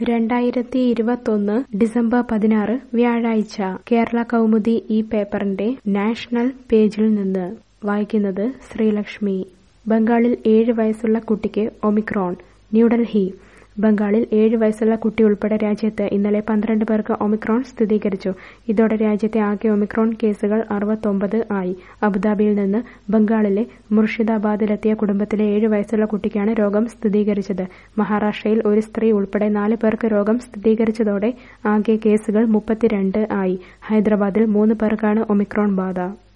രണ്ടായിരത്തി ഇരുപത്തൊന്ന് ഡിസംബർ പതിനാറ് വ്യാഴാഴ്ച കേരള കൗമുദി ഈ പേപ്പറിന്റെ നാഷണൽ പേജിൽ നിന്ന് വായിക്കുന്നത് ശ്രീലക്ഷ്മി ബംഗാളിൽ ഏഴ് വയസ്സുള്ള കുട്ടിക്ക് ഒമിക്രോൺ ന്യൂഡൽഹി ബംഗാളിൽ ഏഴ് വയസ്സുള്ള കുട്ടി ഉൾപ്പെടെ രാജ്യത്ത് ഇന്നലെ പന്ത്രണ്ട് പേർക്ക് ഒമിക്രോൺ സ്ഥിരീകരിച്ചു ഇതോടെ രാജ്യത്തെ ആകെ ഒമിക്രോൺ കേസുകൾ അറുപത്തൊമ്പത് ആയി അബുദാബിയിൽ നിന്ന് ബംഗാളിലെ മുർഷിദാബാദിലെത്തിയ കുടുംബത്തിലെ ഏഴ് വയസ്സുള്ള കുട്ടിക്കാണ് രോഗം സ്ഥിരീകരിച്ചത് മഹാരാഷ്ട്രയിൽ ഒരു സ്ത്രീ ഉൾപ്പെടെ നാല് പേർക്ക് രോഗം സ്ഥിരീകരിച്ചതോടെ ആകെ കേസുകൾ മുപ്പത്തിരണ്ട് ആയി ഹൈദരാബാദിൽ മൂന്ന് പേർക്കാണ് ഒമിക്രോൺ ബാധ